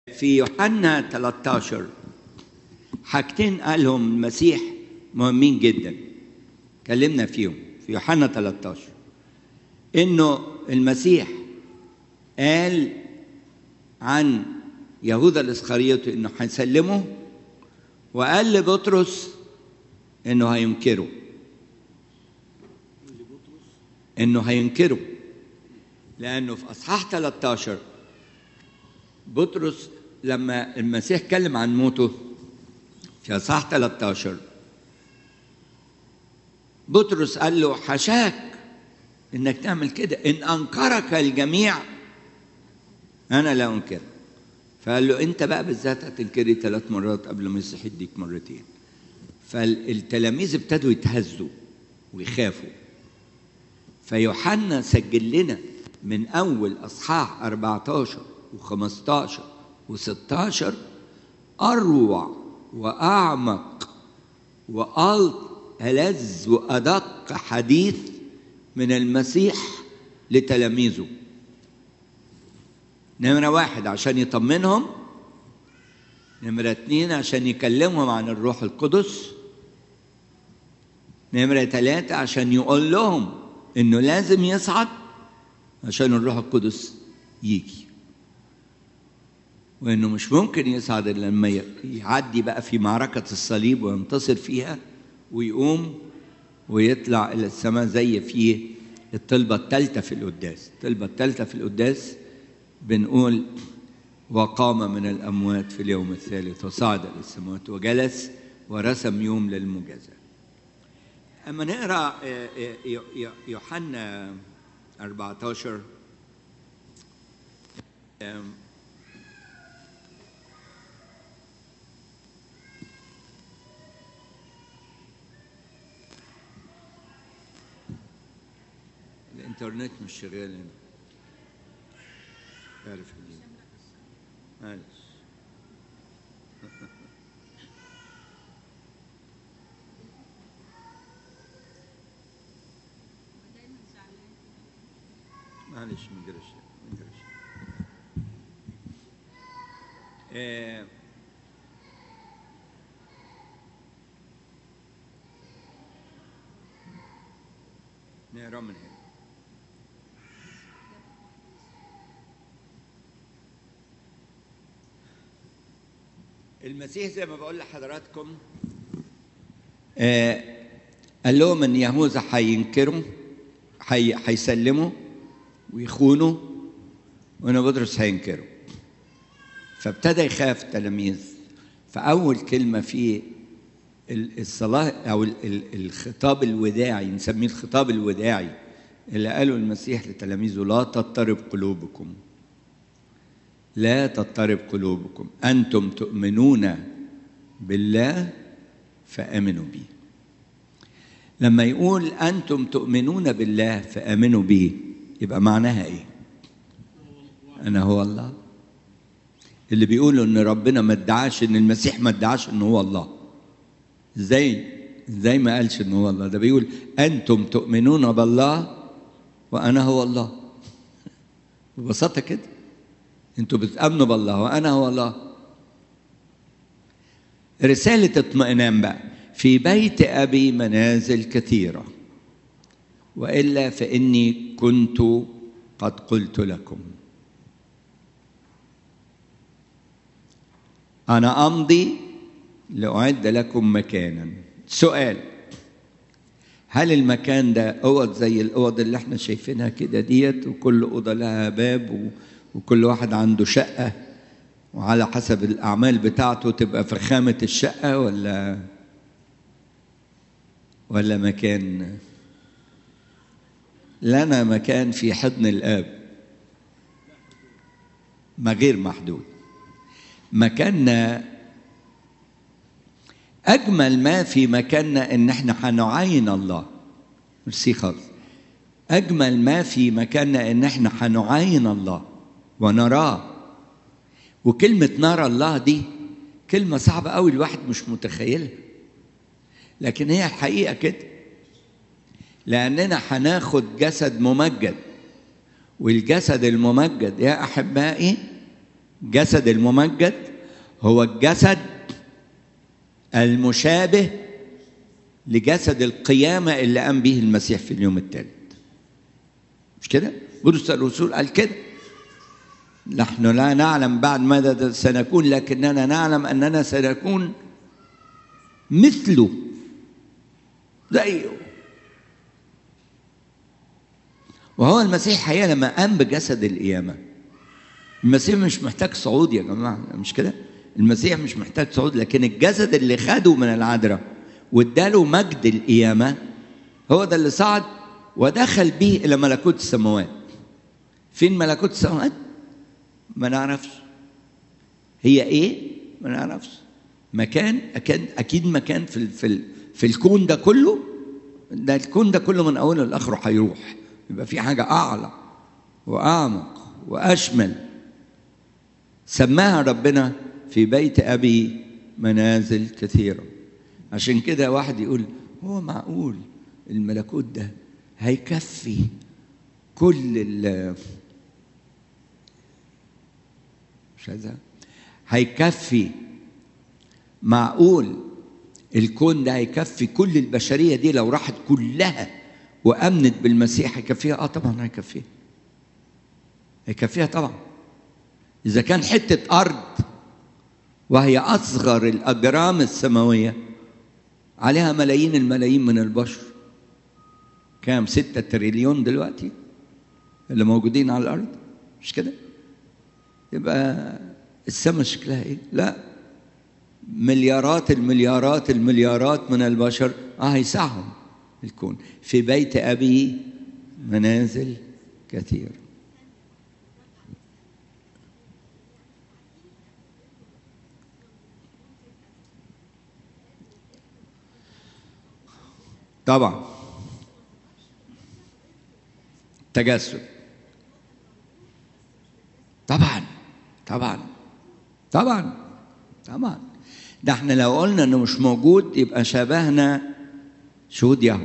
في يوحنا 13 حاجتين قالهم المسيح مهمين جدا اتكلمنا فيهم في يوحنا 13 انه المسيح قال عن يهوذا الاسخريوطي انه هيسلمه وقال لبطرس انه هينكره انه هينكره لانه في اصحاح 13 بطرس لما المسيح اتكلم عن موته في اصحاح 13 بطرس قال له حشاك انك تعمل كده ان انكرك الجميع انا لا انكر فقال له انت بقى بالذات هتنكري ثلاث مرات قبل ما يصح يديك مرتين فالتلاميذ ابتدوا يتهزوا ويخافوا فيوحنا سجل لنا من اول اصحاح 14 و15 و16 اروع واعمق والذ وادق حديث من المسيح لتلاميذه نمرة واحد عشان يطمنهم نمرة اتنين عشان يكلمهم عن الروح القدس نمرة ثلاثة عشان يقول لهم انه لازم يصعد عشان الروح القدس يجي وانه مش ممكن يصعد الا لما يعدي بقى في معركة الصليب وينتصر فيها ويقوم ويطلع الى السماء زي في الطلبة الثالثة في القداس الطلبة الثالثة في القداس بنقول وقام من الأموات في اليوم الثالث وصعد إلى السماوات وجلس ورسم يوم للمجازاة أما نقرأ يوحنا 14 الانترنت مش شغال هنا عارف معلش معلش ما جراش ما جراش آه نقرا من هنا المسيح زي ما بقول لحضراتكم آه قال لهم ان يهوذا هينكروا هيسلموا ويخونوا وان بطرس هينكروا فابتدى يخاف التلاميذ فاول كلمه في الصلاه او الخطاب الوداعي نسميه الخطاب الوداعي اللي قاله المسيح لتلاميذه لا تضطرب قلوبكم لا تضطرب قلوبكم انتم تؤمنون بالله فامنوا بي لما يقول انتم تؤمنون بالله فامنوا بي يبقى معناها ايه انا هو الله اللي بيقولوا ان ربنا ما ادعاش ان المسيح ما ادعاش ان هو الله ازاي ازاي ما قالش ان هو الله ده بيقول انتم تؤمنون بالله وانا هو الله ببساطه كده انتوا بتامنوا بالله وانا هو الله رساله اطمئنان بقى في بيت ابي منازل كثيره والا فاني كنت قد قلت لكم انا امضي لاعد لكم مكانا سؤال هل المكان ده اوض زي الاوض اللي احنا شايفينها كده ديت وكل اوضه لها باب و... وكل واحد عنده شقة وعلى حسب الأعمال بتاعته تبقى فخامة الشقة ولا ولا مكان لنا مكان في حضن الآب ما غير محدود مكاننا أجمل ما في مكاننا إن إحنا هنعاين الله ميرسي خالص أجمل ما في مكاننا إن إحنا هنعاين الله ونراه وكلمة نرى الله دي كلمة صعبة قوي الواحد مش متخيلها لكن هي الحقيقة كده لأننا هناخد جسد ممجد والجسد الممجد يا أحبائي جسد الممجد هو الجسد المشابه لجسد القيامة اللي قام به المسيح في اليوم الثالث مش كده؟ بولس الرسول قال كده نحن لا نعلم بعد ماذا سنكون لكننا نعلم أننا سنكون مثله زيه وهو المسيح حقيقة لما قام بجسد القيامة المسيح مش محتاج صعود يا جماعة مش كده؟ المسيح مش محتاج صعود لكن الجسد اللي خده من العذراء واداله مجد القيامة هو ده اللي صعد ودخل به إلى ملكوت السماوات فين ملكوت السماوات؟ ما نعرفش هي ايه؟ ما نعرفش مكان أكيد أكيد مكان في في في الكون ده كله ده الكون ده كله من أوله لآخره هيروح يبقى في حاجة أعلى وأعمق وأشمل سماها ربنا في بيت أبي منازل كثيرة عشان كده واحد يقول هو معقول الملكوت ده هيكفي كل ال مش عايزها هيكفي معقول الكون ده هيكفي كل البشريه دي لو راحت كلها وامنت بالمسيح هيكفيها اه طبعا هيكفيها هيكفيها طبعا اذا كان حته ارض وهي اصغر الاجرام السماويه عليها ملايين الملايين من البشر كام ستة تريليون دلوقتي اللي موجودين على الأرض مش كده يبقى السماء شكلها ايه لا مليارات المليارات المليارات من البشر اه هيسعهم الكون في بيت أبي منازل كثير طبعا تجسد طبعا طبعا طبعا طبعا ده احنا لو قلنا انه مش موجود يبقى شبهنا شهود يهو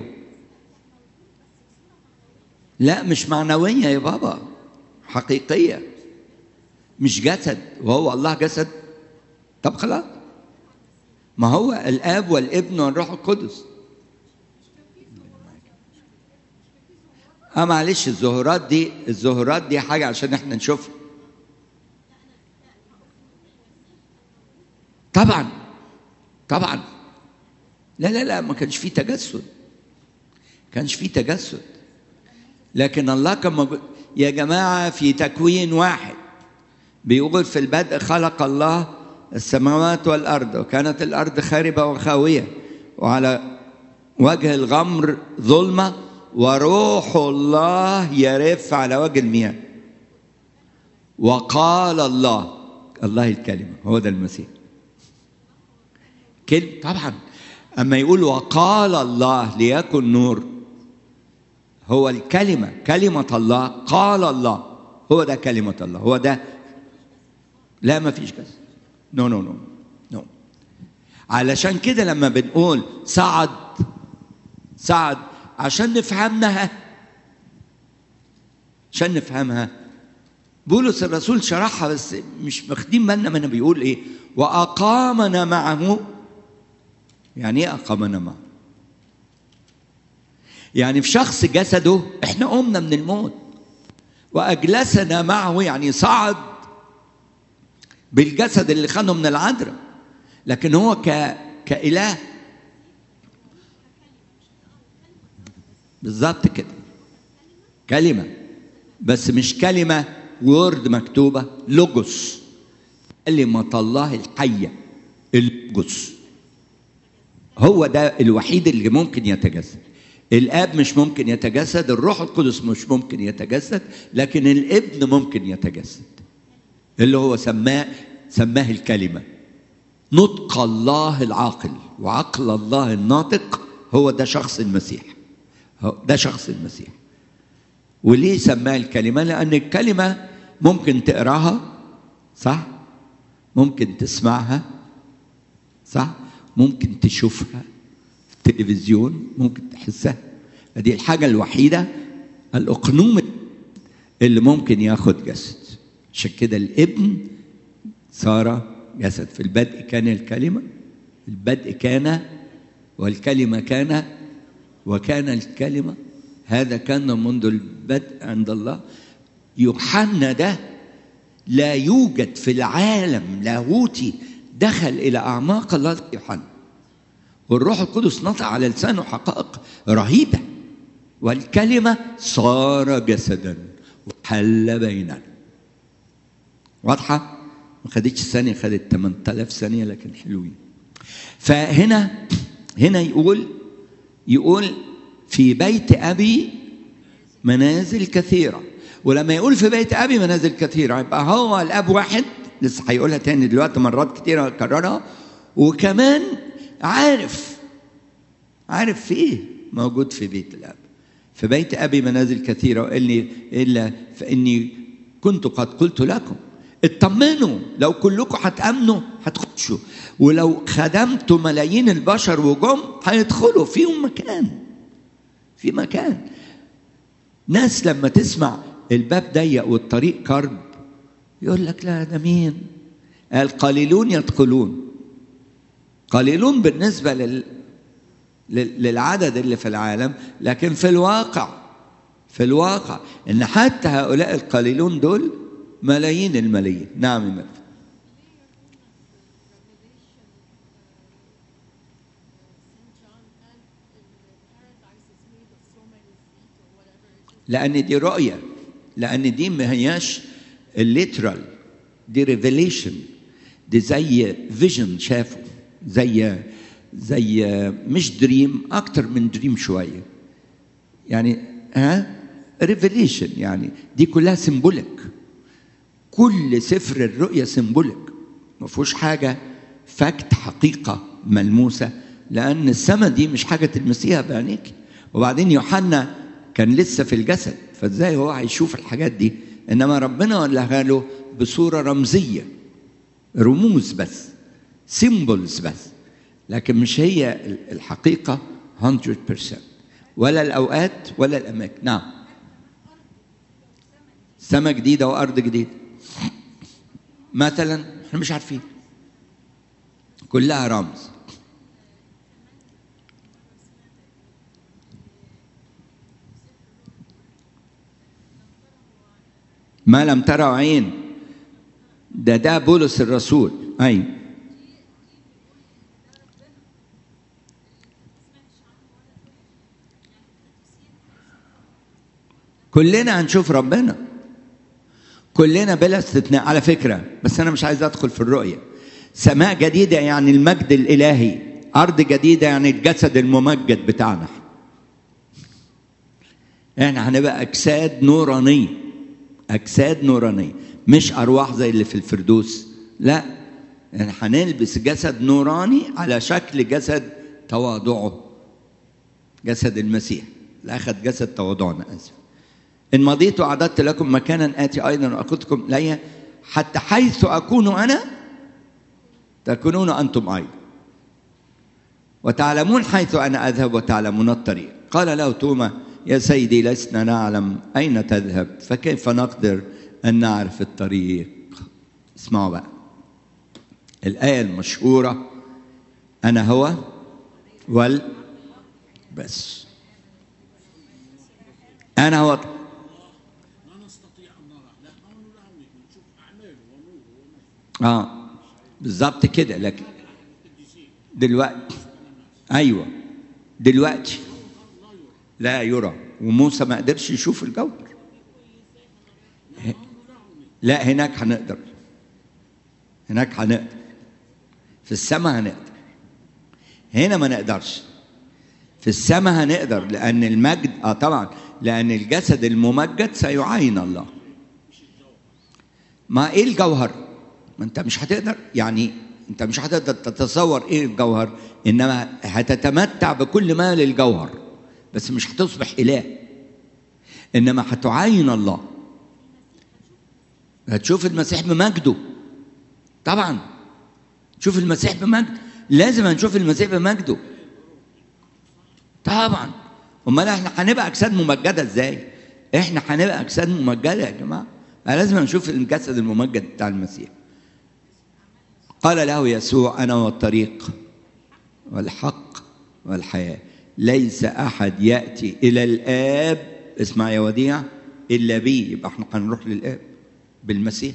لا مش معنوية يا بابا حقيقية مش جسد وهو الله جسد طب خلاص ما هو الاب والابن والروح القدس اه معلش الظهورات دي الظهورات دي حاجه عشان احنا نشوفها طبعا طبعا لا لا لا ما كانش فيه تجسد كانش فيه تجسد لكن الله كان موجود يا جماعه في تكوين واحد بيقول في البدء خلق الله السماوات والارض وكانت الارض خاربه وخاويه وعلى وجه الغمر ظلمه وروح الله يرف على وجه المياه وقال الله الله الكلمة هو ده المسيح كلمة طبعا أما يقول وقال الله ليكن نور هو الكلمة كلمة الله قال الله هو ده كلمة الله هو ده لا ما فيش كذا نو نو نو نو علشان كده لما بنقول صعد صعد عشان نفهمها عشان نفهمها بولس الرسول شرحها بس مش واخدين بالنا منها بيقول ايه واقامنا معه يعني ايه اقامنا معه يعني في شخص جسده احنا قمنا من الموت واجلسنا معه يعني صعد بالجسد اللي خده من العذراء لكن هو ك كاله بالظبط كده كلمة بس مش كلمة وورد مكتوبة لوجوس كلمة الله الحية اللوجوس هو ده الوحيد اللي ممكن يتجسد الاب مش ممكن يتجسد الروح القدس مش ممكن يتجسد لكن الابن ممكن يتجسد اللي هو سماه سماه الكلمه نطق الله العاقل وعقل الله الناطق هو ده شخص المسيح ده شخص المسيح وليه سماه الكلمة لأن الكلمة ممكن تقراها صح ممكن تسمعها صح ممكن تشوفها في التلفزيون ممكن تحسها دي الحاجة الوحيدة الأقنوم اللي ممكن ياخد جسد عشان كده الابن صار جسد في البدء كان الكلمة البدء كان والكلمة كان وكان الكلمة هذا كان منذ البدء عند الله يوحنا ده لا يوجد في العالم لاهوتي دخل إلى أعماق الله يوحنا والروح القدس نطق على لسانه حقائق رهيبة والكلمة صار جسدا وحل بيننا واضحة؟ ما خدتش ثانية خدت 8000 ثانية لكن حلوين فهنا هنا يقول يقول في بيت أبي منازل كثيرة ولما يقول في بيت أبي منازل كثيرة يبقى هو الأب واحد لسه هيقولها تاني دلوقتي مرات كتيرة كررها وكمان عارف عارف في ايه موجود في بيت الاب في بيت ابي منازل كثيره واني الا فاني كنت قد قلت لكم اطمنوا لو كلكم هتامنوا هتخشوا ولو خدمتوا ملايين البشر وجم هيدخلوا فيهم مكان في مكان ناس لما تسمع الباب ضيق والطريق كرب يقول لك لا ده مين قال قليلون يدخلون قليلون بالنسبة لل... للعدد اللي في العالم لكن في الواقع في الواقع ان حتى هؤلاء القليلون دول ملايين الملايين نعم ملك. لان دي رؤيه لان دي ما هياش الليترال دي ريفيليشن دي زي فيجن شافه زي زي مش دريم اكتر من دريم شويه يعني ها ريفيليشن يعني دي كلها سيمبوليك كل سفر الرؤيا سيمبوليك ما فيهوش حاجه فاكت حقيقه ملموسه لان السماء دي مش حاجه تلمسيها بعينيك وبعدين يوحنا كان لسه في الجسد فازاي هو هيشوف الحاجات دي انما ربنا ولاها له بصوره رمزيه رموز بس سيمبلز بس لكن مش هي الحقيقه 100% ولا الاوقات ولا الاماكن نعم سماء جديده وارض جديده مثلا احنا مش عارفين كلها رمز ما لم تروا عين ده ده بولس الرسول ايوه كلنا هنشوف ربنا كلنا بلا استثناء على فكرة بس أنا مش عايز أدخل في الرؤية سماء جديدة يعني المجد الإلهي أرض جديدة يعني الجسد الممجد بتاعنا احنا هنبقى أجساد نورانية أجساد نورانية مش أرواح زي اللي في الفردوس لا يعني هنلبس جسد نوراني على شكل جسد تواضعه جسد المسيح لا أخذ جسد تواضعنا آسف إن مضيت وأعددت لكم مكانا آتي أيضا وأخذكم إليه حتى حيث أكون أنا تكونون أنتم أيضا وتعلمون حيث أنا أذهب وتعلمون الطريق قال له توما يا سيدي لسنا نعلم أين تذهب فكيف نقدر أن نعرف الطريق اسمعوا بقى الآية المشهورة أنا هو وال بس أنا هو اه بالظبط كده لكن دلوقتي ايوه دلوقتي لا يرى وموسى ما قدرش يشوف الجوهر لا هناك هنقدر هناك هنقدر في السماء هنقدر هنا ما نقدرش في السماء هنقدر لان المجد اه طبعا لان الجسد الممجد سيعاين الله ما ايه الجوهر ما انت مش هتقدر يعني انت مش هتقدر تتصور ايه الجوهر انما هتتمتع بكل ما للجوهر بس مش هتصبح اله انما هتعاين الله هتشوف المسيح بمجده طبعا تشوف المسيح بمجد لازم هنشوف المسيح بمجده طبعا امال احنا هنبقى اجساد ممجده ازاي احنا هنبقى اجساد ممجده يا جماعه لازم نشوف الجسد الممجد بتاع المسيح قال له يسوع انا والطريق والحق والحياه ليس احد ياتي الى الاب اسمع يا وديع الا بي يبقى احنا هنروح للاب بالمسيح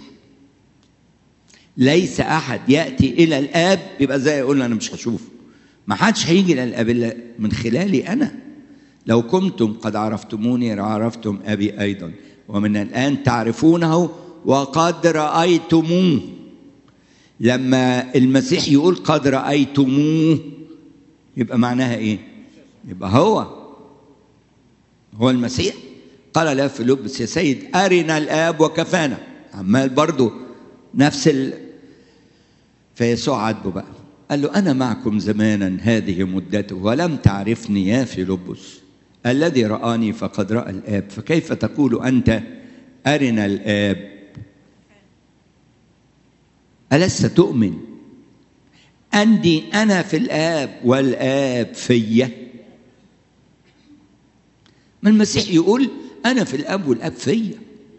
ليس احد ياتي الى الاب يبقى زي يقول انا مش هشوفه ما حدش هيجي الى الاب الا من خلالي انا لو كنتم قد عرفتموني عرفتم ابي ايضا ومن الان تعرفونه وقد رايتموه لما المسيح يقول قد رايتموه يبقى معناها ايه يبقى هو هو المسيح قال له فيلبس يا سيد ارنا الاب وكفانا عمال برضه نفس ال... فيسوع عاتبه بقى قال له انا معكم زمانا هذه مدته ولم تعرفني يا فيلبس الذي رآني فقد رأى الآب فكيف تقول أنت أرنا الآب ألست تؤمن أني أنا في الآب والآب فيا ما المسيح يقول أنا في الآب والآب فيا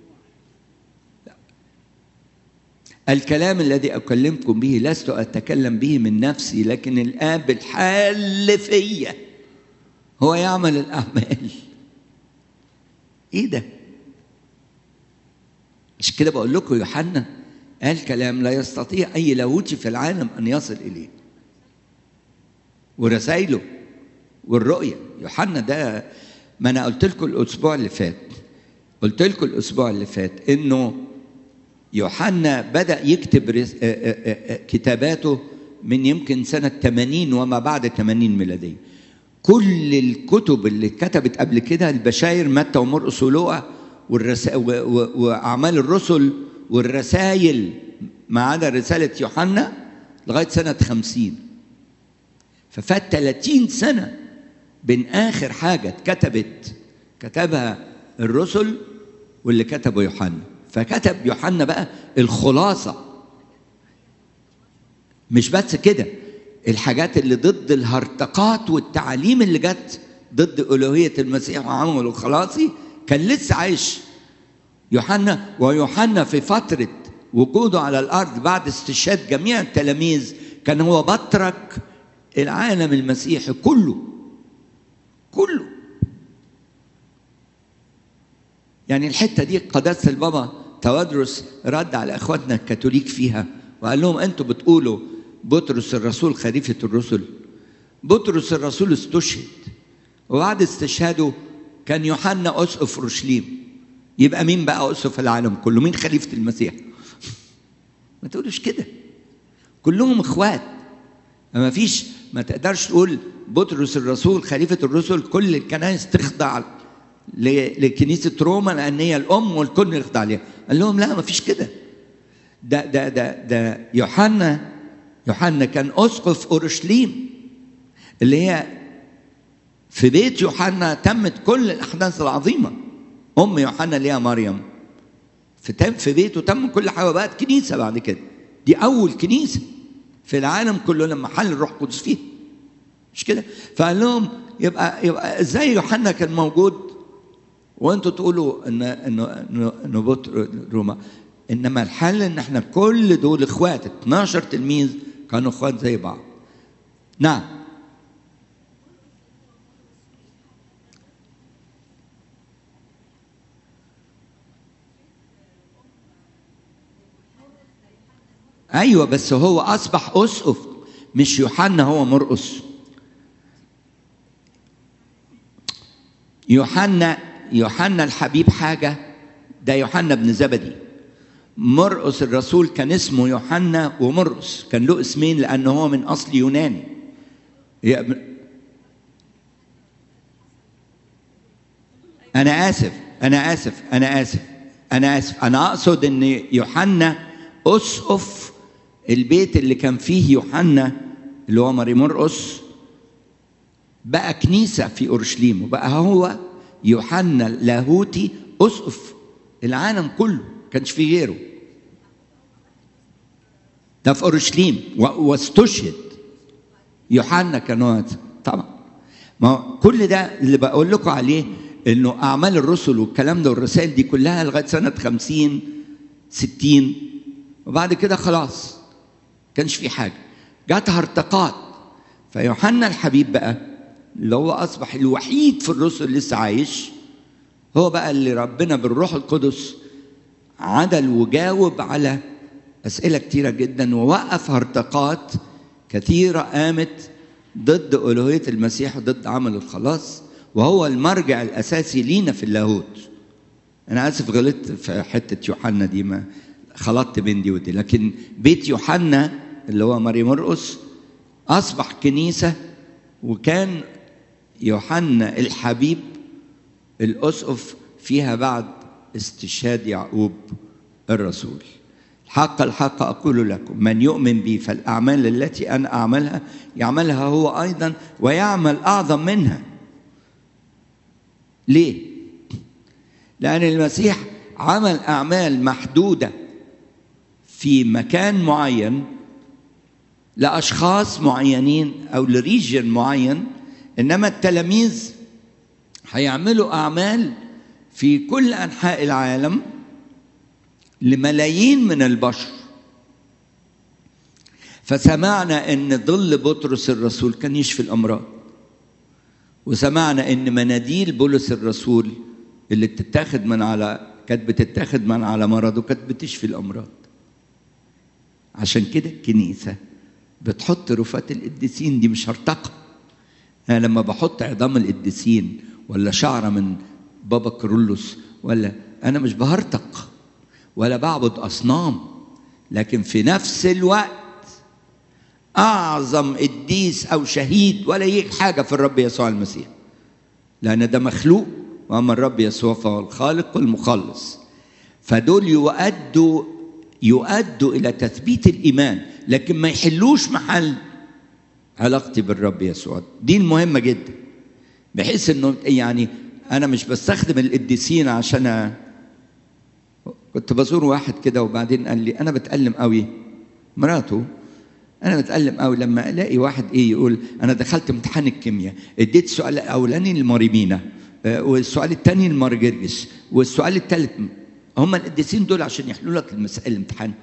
الكلام الذي أكلمكم به لست أتكلم به من نفسي لكن الآب الحال فيا هو يعمل الأعمال إيه ده؟ مش كده بقول لكم يوحنا قال كلام لا يستطيع أي لاهوتي في العالم أن يصل إليه ورسايله والرؤية يوحنا ده ما أنا قلت لكم الأسبوع اللي فات قلت لكم الأسبوع اللي فات إنه يوحنا بدأ يكتب كتاباته من يمكن سنة 80 وما بعد 80 ميلادية كل الكتب اللي اتكتبت قبل كده البشاير متى ومرقس ولوقا والرسا... و... و... واعمال الرسل والرسائل ما عدا رساله يوحنا لغايه سنه 50 ففات 30 سنه بين اخر حاجه اتكتبت كتبها الرسل واللي كتبه يوحنا فكتب يوحنا بقى الخلاصه مش بس كده الحاجات اللي ضد الهرطقات والتعاليم اللي جت ضد ألوهية المسيح وعمله الخلاصي كان لسه عايش يوحنا ويوحنا في فترة وجوده على الأرض بعد استشهاد جميع التلاميذ كان هو بطرك العالم المسيحي كله كله يعني الحتة دي قداسة البابا توادرس رد على إخواتنا الكاثوليك فيها وقال لهم أنتوا بتقولوا بطرس الرسول خليفة الرسل بطرس الرسول استشهد وبعد استشهاده كان يوحنا أسقف أورشليم يبقى مين بقى أسقف العالم كله مين خليفة المسيح ما تقولش كده كلهم اخوات ما فيش ما تقدرش تقول بطرس الرسول خليفة الرسل كل الكنائس تخضع لكنيسة روما لأن هي الأم والكل يخضع لها قال لهم لا ما فيش كده ده ده ده ده يوحنا يوحنا كان اسقف اورشليم اللي هي في بيت يوحنا تمت كل الاحداث العظيمه ام يوحنا اللي هي مريم في تم في بيته تم كل حاجه بقت كنيسه بعد كده دي اول كنيسه في العالم كله لما حل الروح القدس فيها مش كده فقال لهم يبقى يبقى ازاي يوحنا كان موجود وانتوا تقولوا ان انه انه انه بطر روما انما الحل ان احنا كل دول اخوات 12 تلميذ كانوا اخوات زي بعض نعم ايوه بس هو اصبح اسقف مش يوحنا هو مرقس يوحنا يوحنا الحبيب حاجه ده يوحنا بن زبدي مرقس الرسول كان اسمه يوحنا ومرقس كان له اسمين لانه هو من اصل يوناني انا اسف انا اسف انا اسف انا اسف انا اقصد ان يوحنا اسقف البيت اللي كان فيه يوحنا اللي هو ماري مرقس بقى كنيسه في اورشليم وبقى هو يوحنا لاهوتي اسقف العالم كله كانش فيه غيره ده في اورشليم واستشهد يوحنا كان طبعا ما كل ده اللي بقول لكم عليه انه اعمال الرسل والكلام ده والرسائل دي كلها لغايه سنه 50 60 وبعد كده خلاص كانش في حاجه جاتها ارتقاط فيوحنا الحبيب بقى اللي هو اصبح الوحيد في الرسل لسه عايش هو بقى اللي ربنا بالروح القدس عدل وجاوب على اسئله كتيره جدا ووقف هرطقات كثيره قامت ضد الوهيه المسيح وضد عمل الخلاص وهو المرجع الاساسي لينا في اللاهوت انا اسف غلطت في حته يوحنا دي ما خلطت بين دي ودي لكن بيت يوحنا اللي هو ماري مرقس اصبح كنيسه وكان يوحنا الحبيب الاسقف فيها بعد استشهاد يعقوب الرسول الحق الحق اقول لكم من يؤمن بي فالاعمال التي انا اعملها يعملها هو ايضا ويعمل اعظم منها ليه لان المسيح عمل اعمال محدوده في مكان معين لاشخاص معينين او لريجن معين انما التلاميذ هيعملوا اعمال في كل انحاء العالم لملايين من البشر فسمعنا ان ظل بطرس الرسول كان يشفي الامراض وسمعنا ان مناديل بولس الرسول اللي بتتاخد من على كانت بتتاخد من على مرضه كانت بتشفي الامراض عشان كده الكنيسه بتحط رفات القديسين دي مش هرتقى انا لما بحط عظام القديسين ولا شعره من بابا كرولوس ولا انا مش بهرتق ولا بعبد اصنام لكن في نفس الوقت اعظم قديس او شهيد ولا يك حاجه في الرب يسوع المسيح لان ده مخلوق واما الرب يسوع فهو الخالق والمخلص فدول يؤدوا يؤدوا الى تثبيت الايمان لكن ما يحلوش محل علاقتي بالرب يسوع دي المهمه جدا بحيث انه يعني انا مش بستخدم القديسين عشان كنت بزور واحد كده وبعدين قال لي انا بتألم قوي مراته انا بتألم قوي لما الاقي واحد ايه يقول انا دخلت امتحان الكيمياء اديت السؤال الاولاني لماريمينا والسؤال الثاني لمارجرجس والسؤال الثالث هم القديسين دول عشان يحلوا لك المسائل الامتحان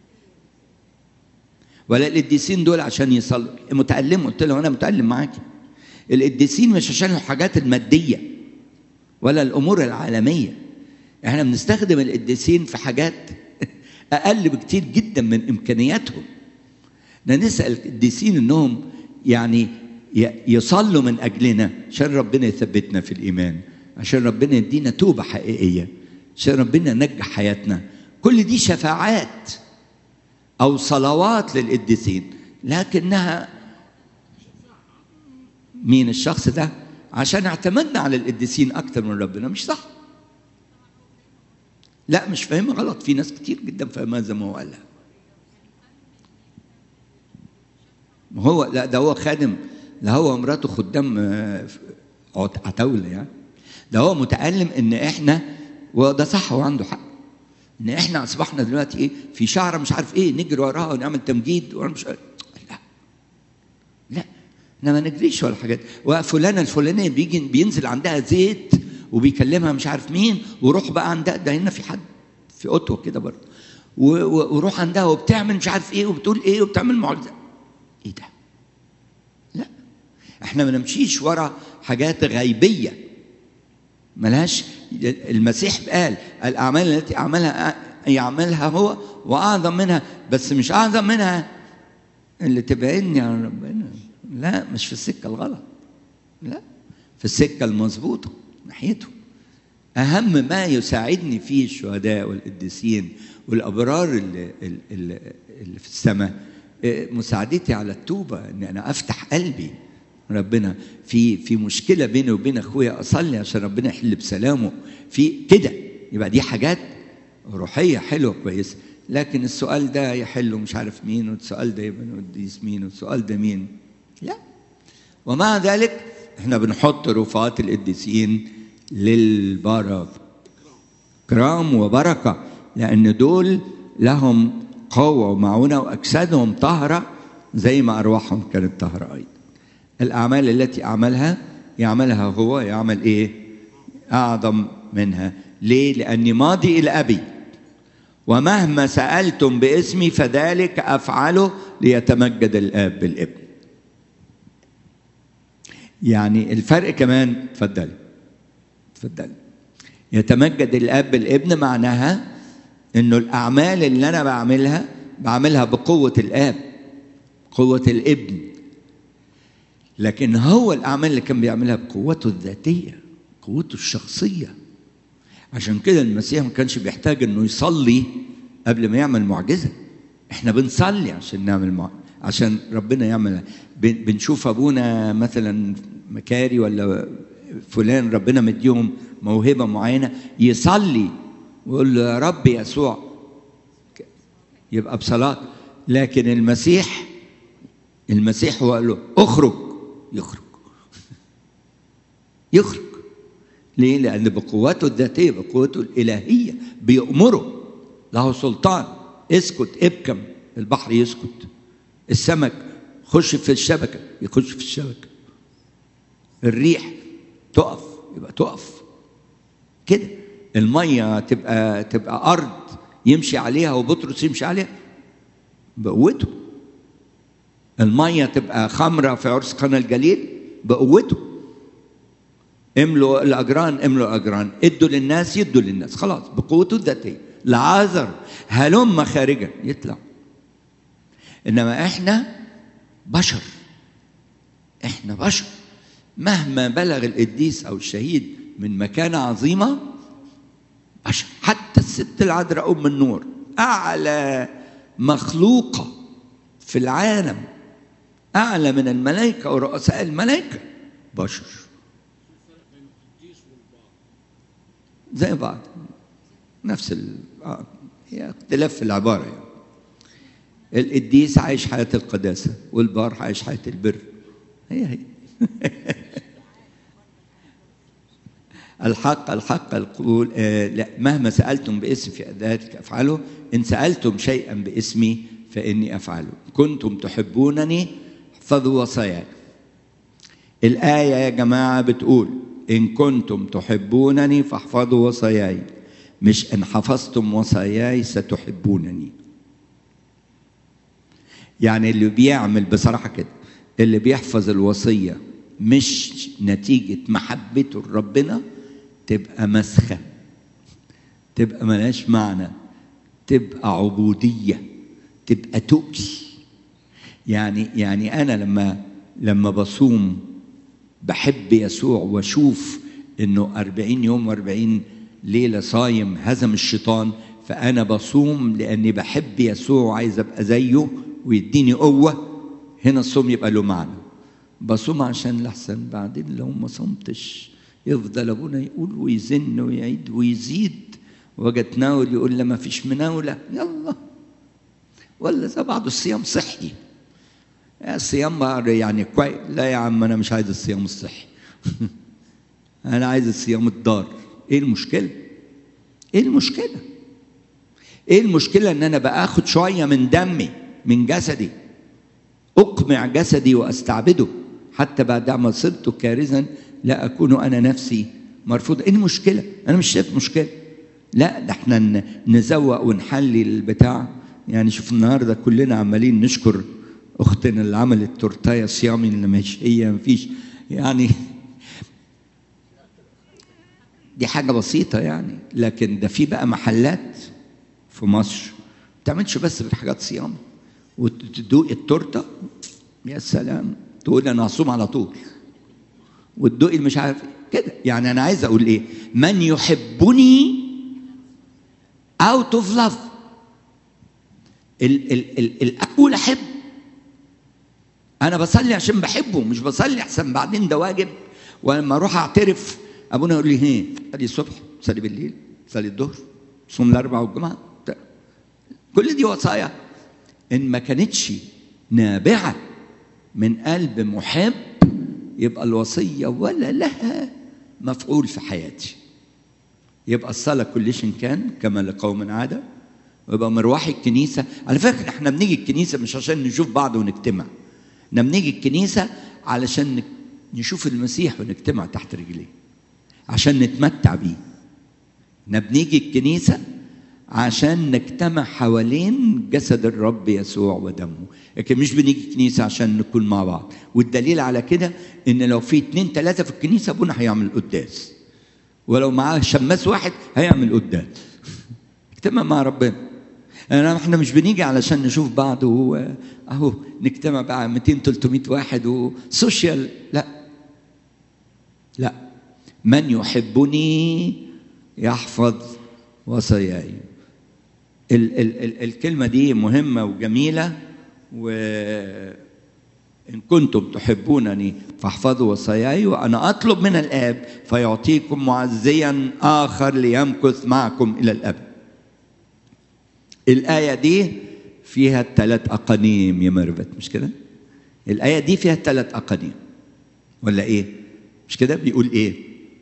ولا القديسين دول عشان يصلوا متألم قلت له انا متألم معاكي القديسين مش عشان الحاجات الماديه ولا الامور العالميه احنا بنستخدم القديسين في حاجات اقل بكتير جدا من امكانياتهم نسال القديسين انهم يعني يصلوا من اجلنا عشان ربنا يثبتنا في الايمان عشان ربنا يدينا توبه حقيقيه عشان ربنا ينجح حياتنا كل دي شفاعات او صلوات للقديسين لكنها مين الشخص ده عشان اعتمدنا على القديسين اكتر من ربنا مش صح لا مش فاهمها غلط في ناس كتير جدا فاهمها زي ما هو قالها ما هو لا ده هو خادم ده هو ومراته خدام عتاولة يعني ده هو متألم ان احنا وده صح هو عنده حق ان احنا اصبحنا دلوقتي ايه في شعره مش عارف ايه نجري وراها ونعمل تمجيد وانا مش عارف. لا لا احنا ما نجريش ولا حاجات وفلانه الفلانيه بيجي بينزل عندها زيت وبيكلمها مش عارف مين وروح بقى عندها ده هنا في حد في اوتوا كده برضه وروح عندها وبتعمل مش عارف ايه وبتقول ايه وبتعمل معجزه ايه ده؟ لا احنا ما نمشيش ورا حاجات غيبيه ملهاش المسيح قال الاعمال التي اعملها يعملها هو واعظم منها بس مش اعظم منها اللي تبعدني عن ربنا لا مش في السكه الغلط لا في السكه المظبوطه ناحيته اهم ما يساعدني فيه الشهداء والقديسين والابرار اللي, اللي, اللي في السماء مساعدتي على التوبه ان انا افتح قلبي ربنا في في مشكله بيني وبين اخويا اصلي عشان ربنا يحل بسلامه في كده يبقى دي حاجات روحيه حلوه كويسه لكن السؤال ده يحله مش عارف مين والسؤال ده يبقى قديس مين والسؤال ده مين لا ومع ذلك احنا بنحط رفعات القديسين للبركه كرام وبركه لان دول لهم قوه ومعونه واجسادهم طاهره زي ما ارواحهم كانت طاهره ايضا الاعمال التي اعملها يعملها هو يعمل ايه اعظم منها ليه لاني ماضي الى ابي ومهما سألتم باسمي فذلك أفعله ليتمجد الآب بالابن يعني الفرق كمان اتفضل اتفضل يتمجد الاب بالابن معناها انه الاعمال اللي انا بعملها بعملها بقوه الاب قوه الابن لكن هو الاعمال اللي كان بيعملها بقوته الذاتيه قوته الشخصيه عشان كده المسيح ما كانش بيحتاج انه يصلي قبل ما يعمل معجزه احنا بنصلي عشان نعمل معجزه عشان ربنا يعمل بنشوف ابونا مثلا مكاري ولا فلان ربنا مديهم موهبه معينه يصلي ويقول له يا رب يسوع يبقى بصلاه لكن المسيح المسيح هو قال له اخرج يخرج يخرج ليه؟ لأن بقوته الذاتية بقوته الإلهية بيأمره له سلطان اسكت ابكم البحر يسكت السمك خش في الشبكة يخش في الشبكة الريح تقف يبقى تقف كده المية تبقى تبقى أرض يمشي عليها وبطرس يمشي عليها بقوته المية تبقى خمرة في عرس قنا الجليل بقوته املوا الأجران املوا الأجران ادوا للناس يدوا للناس خلاص بقوته الذاتية لعازر هلم خارجا يطلع انما احنا بشر احنا بشر مهما بلغ القديس او الشهيد من مكانه عظيمه بشر حتى الست العذراء ام النور اعلى مخلوقه في العالم اعلى من الملائكه ورؤساء الملائكه بشر زي بعض نفس ال... آه. هي اختلاف في العباره يعني. القديس عايش حياة القداسة والبار عايش حياة البر هي هي الحق الحق القول آه لا مهما سألتم باسم في ذلك أفعله إن سألتم شيئا باسمي فإني أفعله كنتم تحبونني احفظوا وصاياي الآية يا جماعة بتقول إن كنتم تحبونني فاحفظوا وصاياي مش إن حفظتم وصاياي ستحبونني يعني اللي بيعمل بصراحة كده اللي بيحفظ الوصية مش نتيجة محبته لربنا تبقى مسخة تبقى ملهاش معنى تبقى عبودية تبقى تقل يعني يعني أنا لما لما بصوم بحب يسوع واشوف انه أربعين يوم وأربعين ليلة صايم هزم الشيطان فأنا بصوم لأني بحب يسوع وعايز أبقى زيه ويديني قوة هنا الصوم يبقى له معنى بصوم عشان لحسن بعدين لو ما صمتش يفضل أبونا يقول ويزن ويعيد ويزيد وجا تناول يقول لا ما فيش مناولة يلا ولا زي بعض الصيام صحي الصيام يعني كويس لا يا عم أنا مش عايز الصيام الصحي أنا عايز الصيام الضار إيه المشكلة؟ إيه المشكلة؟ إيه المشكلة إن أنا باخد شوية من دمي من جسدي أقمع جسدي وأستعبده حتى بعد ما صرت كارثا لا أكون أنا نفسي مرفوض إيه المشكلة؟ أنا مش شايف مشكلة لا ده احنا نزوق ونحلي البتاع يعني شوف النهارده كلنا عمالين نشكر اختنا اللي عملت تورتايه صيامي اللي مش هي مفيش يعني دي حاجه بسيطه يعني لكن ده في بقى محلات في مصر ما بتعملش بس غير حاجات صيام وتدوق التورته يا سلام تقول انا هصوم على طول وتدوقي مش عارف كده يعني انا عايز اقول ايه من يحبني اوت اوف لاف الاول احب انا بصلي عشان بحبه مش بصلي احسن بعدين ده واجب ولما اروح اعترف ابونا يقول لي هي صلي الصبح صلي بالليل صلي الظهر صوم الاربعاء والجمعه كل دي وصايا ان ما كانتش نابعه من قلب محب يبقى الوصيه ولا لها مفعول في حياتي يبقى الصلاه كل شيء كان كما لقوم عاده ويبقى مروح الكنيسه على فكره احنا بنيجي الكنيسه مش عشان نشوف بعض ونجتمع احنا بنيجي الكنيسه علشان نشوف المسيح ونجتمع تحت رجليه عشان نتمتع بيه احنا بنيجي الكنيسه عشان نجتمع حوالين جسد الرب يسوع ودمه لكن مش بنيجي كنيسة عشان نكون مع بعض والدليل على كده ان لو في اتنين تلاتة في الكنيسة ابونا هيعمل قداس ولو معاه شماس واحد هيعمل قداس اجتمع مع ربنا انا احنا مش بنيجي علشان نشوف بعض و اهو نجتمع بقى 200 300 واحد وسوشيال لا لا من يحبني يحفظ وصاياي ال- ال- ال- الكلمة دي مهمة وجميلة وإن كنتم تحبونني فاحفظوا وصاياي وأنا أطلب من الآب فيعطيكم معزيا آخر ليمكث معكم إلى الأبد الآية دي فيها الثلاث أقانيم يا مربت مش كده؟ الآية دي فيها الثلاث أقانيم ولا إيه؟ مش كده؟ بيقول إيه؟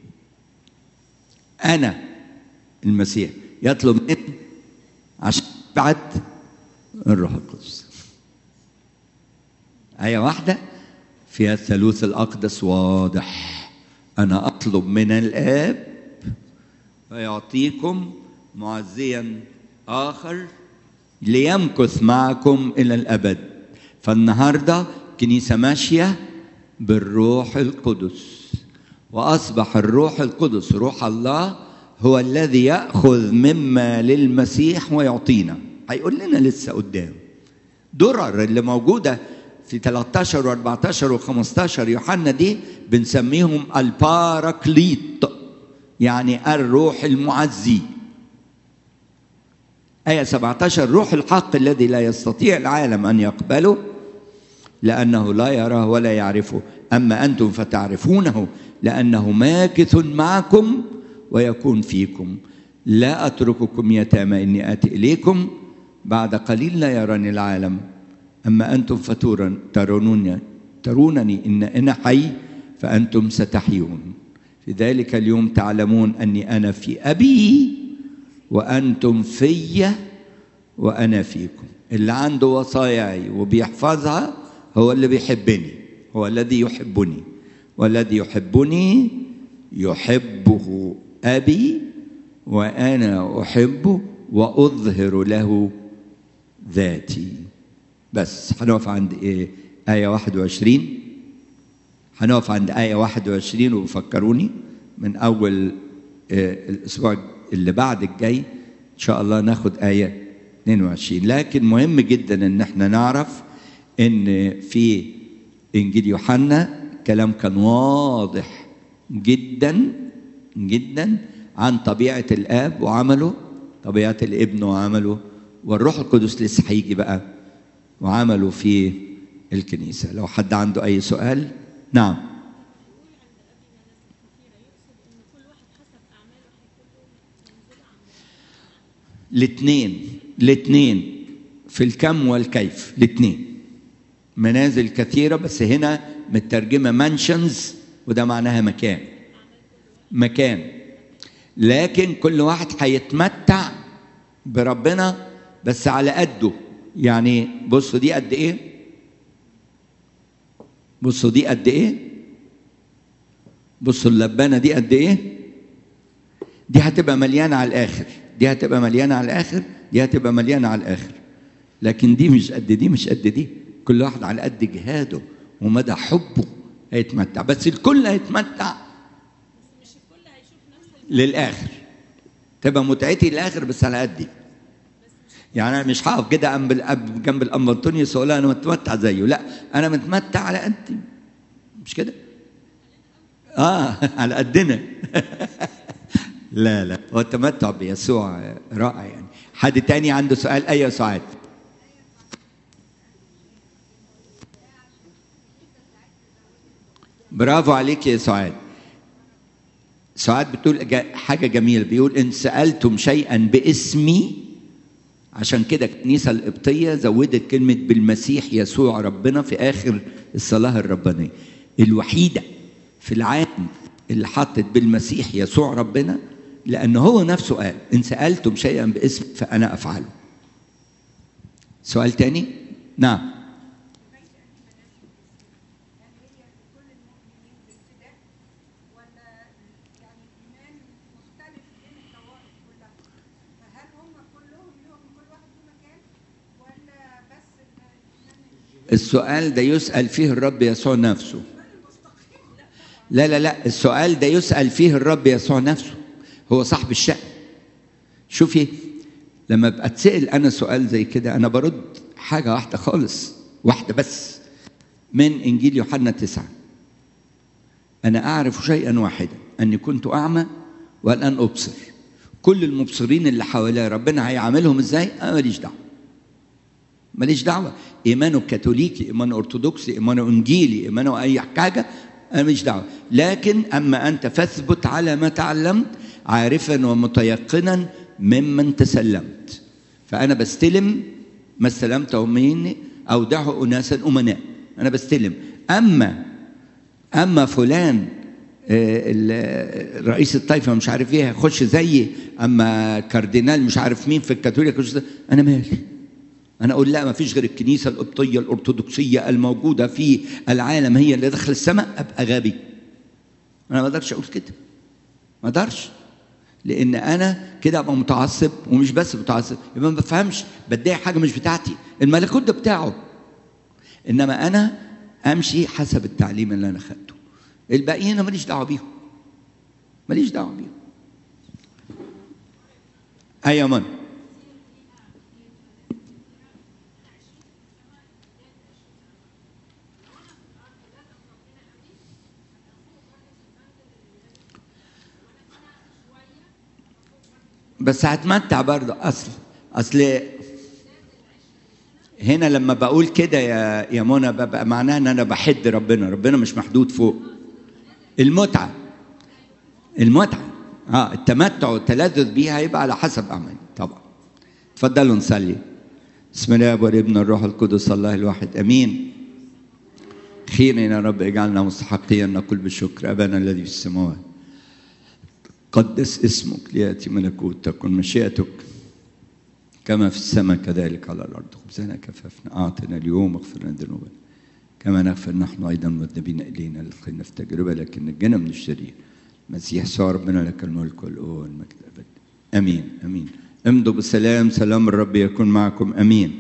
أنا المسيح يطلب مني عشان بعد الروح القدس آية واحدة فيها الثالوث الأقدس واضح أنا أطلب من الآب فيعطيكم معزيا آخر ليمكث معكم إلى الأبد فالنهاردة كنيسة ماشية بالروح القدس وأصبح الروح القدس روح الله هو الذي يأخذ مما للمسيح ويعطينا هيقول لنا لسه قدام درر اللي موجودة في 13 و14 و15 يوحنا دي بنسميهم الباراكليت يعني الروح المعزي آية 17 روح الحق الذي لا يستطيع العالم أن يقبله لأنه لا يراه ولا يعرفه أما أنتم فتعرفونه لأنه ماكث معكم ويكون فيكم لا أترككم يتامى إني آتي إليكم بعد قليل لا يراني العالم أما أنتم فترونني ترونني إن أنا حي فأنتم ستحيون في ذلك اليوم تعلمون أني أنا في أبي وأنتم في وأنا فيكم اللي عنده وصاياي وبيحفظها هو اللي بيحبني هو الذي يحبني والذي يحبني يحبه أبي وأنا أحبه وأظهر له ذاتي بس هنقف عند إيه؟ آية 21 هنقف عند آية 21 وفكروني من أول آه الأسبوع اللي بعد الجاي إن شاء الله ناخد آية 22 لكن مهم جدا إن احنا نعرف إن في إنجيل يوحنا كلام كان واضح جدا جدا عن طبيعة الآب وعمله طبيعة الابن وعمله والروح القدس لسه هيجي بقى وعمله في الكنيسة لو حد عنده أي سؤال نعم الاثنين الاثنين في الكم والكيف الاثنين منازل كثيرة بس هنا مترجمة منشنز وده معناها مكان مكان لكن كل واحد هيتمتع بربنا بس على قده يعني بصوا دي قد ايه بصوا دي قد ايه بصوا اللبانه دي قد ايه دي هتبقى مليانه على الاخر دي هتبقى مليانه على الاخر دي هتبقى مليانه على الاخر لكن دي مش قد دي مش قد دي كل واحد على قد جهاده ومدى حبه هيتمتع بس الكل هيتمتع للاخر تبقى متعتي للاخر بس على قدي يعني انا مش هقف كده جنب الاب جنب الام انطونيوس واقول انا متمتع زيه لا انا متمتع على قدي مش كده اه على قدنا لا لا هو التمتع بيسوع رائع يعني حد تاني عنده سؤال ايوه سعاد برافو عليك يا سعاد سعاد بتقول حاجة جميلة بيقول إن سألتم شيئا باسمي عشان كده الكنيسة القبطية زودت كلمة بالمسيح يسوع ربنا في آخر الصلاة الربانية الوحيدة في العالم اللي حطت بالمسيح يسوع ربنا لأن هو نفسه قال إن سألتم شيئا باسم فأنا أفعله سؤال تاني نعم يعني ايمان مختلف بين الطوائف كلها فهل هم كل السؤال ده يسأل فيه الرب يسوع نفسه لا لا لا السؤال ده يسأل فيه الرب يسوع نفسه هو صاحب الشأن شوفي لما ابقى اتسأل انا سؤال زي كده انا برد حاجة واحدة خالص واحدة بس من انجيل يوحنا تسعة انا اعرف شيئا واحدا اني كنت اعمى والان ابصر كل المبصرين اللي حواليا ربنا هيعاملهم ازاي انا ماليش دعوه ماليش دعوه ايمانه كاثوليكي ايمانه ارثوذكسي ايمانه انجيلي ايمانه اي حاجه انا ماليش دعوه لكن اما انت فاثبت على ما تعلمت عارفا ومتيقنا ممن تسلمت فانا بستلم ما استلمته مني اودعه اناسا امناء انا بستلم اما اما فلان رئيس الطائفه مش عارف ايه هيخش زيي اما كاردينال مش عارف مين في الكاثوليك انا مالي انا اقول لا ما فيش غير الكنيسه القبطيه الارثوذكسيه الموجوده في العالم هي اللي دخل السماء ابقى غبي انا ما اقدرش اقول كده ما اقدرش لان انا كده ابقى متعصب ومش بس متعصب يبقى ما بفهمش بدعي حاجه مش بتاعتي الملكوت ده بتاعه انما انا امشي حسب التعليم اللي انا خدته الباقيين انا ماليش دعوه بيهم ماليش دعوه بيهم ايوه من بس هتمتع برضه اصل اصل هنا لما بقول كده يا يا منى ببقى معناها ان انا بحد ربنا ربنا مش محدود فوق المتعه المتعه اه التمتع والتلذذ بيها هيبقى على حسب اعمالي طبعا اتفضلوا نصلي بسم الله والابن الروح القدس الله الواحد امين خيرا يا رب اجعلنا مستحقين نقول بالشكر ابانا الذي في السماوات قدس اسمك لياتي ملكوت تكن مشيئتك كما في السماء كذلك على الارض خبزنا كفافنا اعطنا اليوم اغفر لنا ذنوبنا كما نغفر نحن ايضا مذنبين الينا لا تدخلنا في تجربه لكن نجنا من الشرير المسيح يسوع ربنا لك الملك والقوه والمجد ابدا امين امين امضوا بالسلام سلام الرب يكون معكم امين